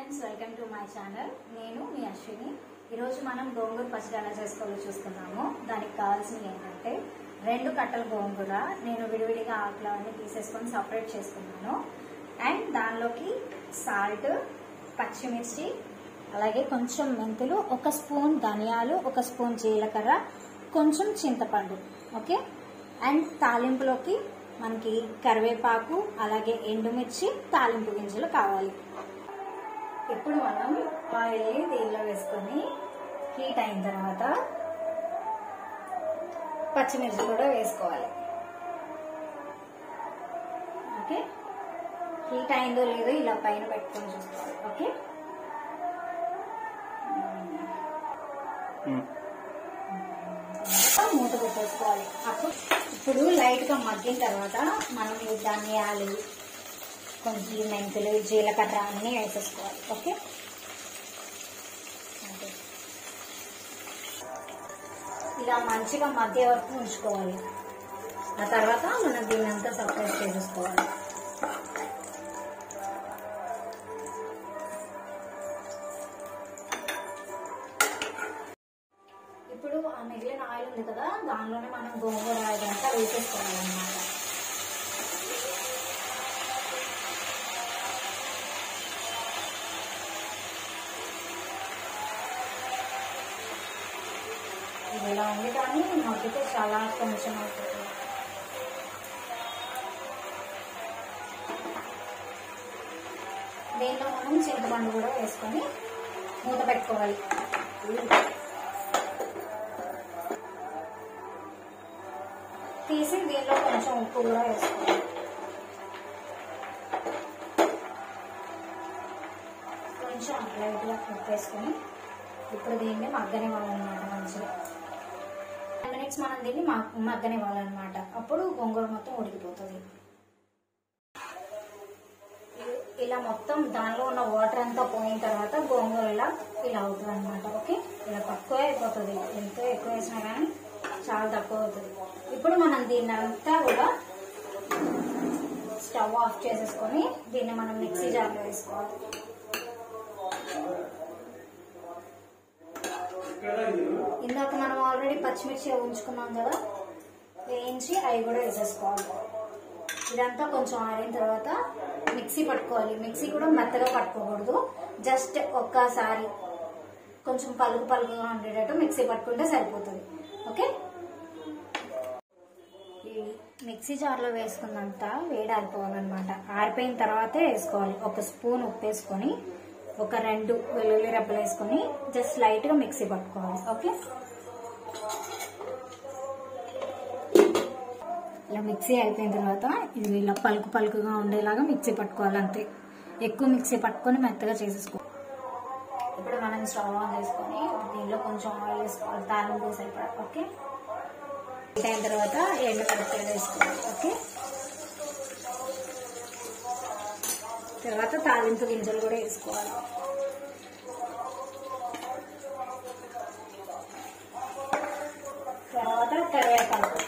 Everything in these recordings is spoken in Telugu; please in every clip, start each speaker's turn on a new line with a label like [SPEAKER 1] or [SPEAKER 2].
[SPEAKER 1] Friends welcome to my channel నేను మీ అశ్విని ఈరోజు మనం గోంగూర పచ్చడి ఎలా చేసుకోవాలో చూస్తున్నాము దానికి కావాల్సినవి ఏంటంటే రెండు కట్టల గోంగూర నేను విడివిడిగా ఆకులు అన్ని తీసేసుకొని సపరేట్ చేసుకున్నాను అండ్ దానిలోకి సాల్ట్ పచ్చిమిర్చి అలాగే కొంచెం మెంతులు ఒక స్పూన్ ధనియాలు ఒక స్పూన్ జీలకర్ర కొంచెం చింతపండు ఓకే అండ్ తాలింపులోకి మనకి కరివేపాకు అలాగే ఎండుమిర్చి తాలింపు గింజలు కావాలి ఇప్పుడు మనం ఆయిల్ దీనిలో వేసుకొని హీట్ అయిన తర్వాత పచ్చిమిర్చి కూడా వేసుకోవాలి ఓకే హీట్ అయిందో లేదో ఇలా పైన పెట్టుకొని చూసుకోవాలి ఓకే మూత పెట్టేసుకోవాలి అప్పుడు ఇప్పుడు లైట్ గా మగ్గిన తర్వాత మనం ఈ ధనియాలు కొంచెం మెంతులు జీలకర్ర అన్ని వేసేసుకోవాలి ఓకే ఓకే. ఇలా మంచిగా మధ్య వరకు ఉంచుకోవాలి ఆ తర్వాత మనం దీన్ని అంతా సపరేట్ చేసేసుకోవాలి ఇప్పుడు ఆ మిగిలిన ఆయిల్ ఉంది కదా దానిలోనే మనం గోంగూర ఇదంతా వేసేసుకోవాలన్నమాట ఇది ఇలా ఉంది కానీ మగ్గితే చాలా కొంచెం అవుతుంది దీంట్లో మనం చింతపండు కూడా వేసుకొని మూత పెట్టుకోవాలి తీసి దీనిలో కొంచెం ఉప్పు కూడా వేసుకోవాలి కొంచెం లైట్గా ఉప్పు వేసుకొని ఇప్పుడు దీన్ని మగ్గనివ్వాలన్నమాట మంచిగా టెన్ మినిట్స్ మనం దీన్ని మగ్- మగ్గనివ్వాలన్నమాట అప్పుడు గోంగూర మొత్తం ఉడికిపోతుంది ఇ- ఇలా మొత్తం దానిలో ఉన్న వాటర్ అంతా పోయిన తర్వాత గోంగూర ఇలా ఇలా అవుతుంది అనమాట ఓకే ఇలా తక్కువ అయిపోతుంది ఎంతో ఎక్కువ వేసినా కానీ చాలా తక్కువ అవుతుంది ఇప్పుడు మనం దీన్ని అంతా కూడా స్టవ్ ఆఫ్ చేసేసుకొని దీన్ని మనం మిక్సీ జార్లో వేసుకోవాలి ఇందాక మనం ఆల్రెడీ పచ్చిమిర్చి ఉంచుకున్నాం కదా వేయించి అవి కూడా వేసేసుకోవాలి ఇదంతా కొంచెం ఆరిన తర్వాత మిక్సీ పట్టుకోవాలి మిక్సీ కూడా మెత్తగా పట్టుకోకూడదు జస్ట్ ఒక్కసారి కొంచెం పలుకు పలుకుగా ఉండేటట్టు మిక్సీ పట్టుకుంటే సరిపోతుంది ఓకే ఈ మిక్సీ జార్లో వేసుకున్నంత వేడి ఆరిపోవాలన్నమాట ఆరిపోయిన తర్వాతే వేసుకోవాలి ఒక స్పూన్ ఉప్పు వేసుకొని ఒక రెండు వెల్లుల్లి రెబ్బలు వేసుకొని జస్ట్ లైట్గా మిక్సీ పట్టుకోవాలి ఓకే ఇలా మిక్సీ అయిపోయిన తర్వాత ఇది ఇలా పలుకు పలుకుగా ఉండేలాగా మిక్సీ పట్టుకోవాలి అంతే ఎక్కువ మిక్సీ పట్టుకొని మెత్తగా చేసేసుకో ఇప్పుడు మనం స్టవ్ ఆన్ చేసుకొని దీనిలో కొంచెం ఆయిల్ వేసుకోవాలి తాలింపు సరిపడా ఓకే హీట్ అయిన తర్వాత ఎండు మిరపకాయలు వేసుకోవాలి ఓకే తర్వాత తాలింపు గింజలు కూడా వేసుకోవాలి తర్వాత కరివేపాకు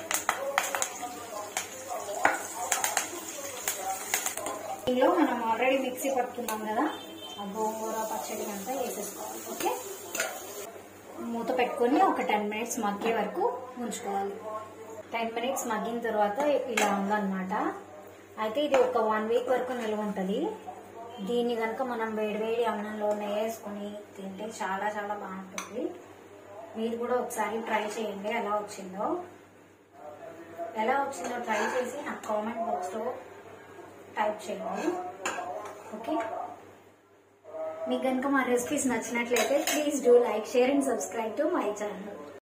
[SPEAKER 1] దీనిలో మనం ఆల్రెడీ మిక్సీ పట్టుకున్నాం కదా ఆ గోంగూర పచ్చడి అంతా వేసేసుకోవాలి ఓకే మూత పెట్టుకొని ఒక టెన్ మినిట్స్ మగ్గే వరకు ఉంచుకోవాలి టెన్ మినిట్స్ మగ్గిన తర్వాత ఇలా ఉందన్నమాట అయితే ఇది ఒక వన్ వీక్ వరకు నిల్వ ఉంటుంది దీన్ని కనుక మనం వేడివేడి అన్నంలో వేసుకొని తింటే చాలా చాలా బాగుంటుంది మీరు కూడా ఒకసారి ట్రై చేయండి ఎలా వచ్చిందో ఎలా వచ్చిందో ట్రై చేసి నాకు కామెంట్ బాక్స్లో టైప్ చేయండి ఓకే మీకు కనుక మా రెసిపీస్ నచ్చినట్లయితే please do like share and subscribe to my channel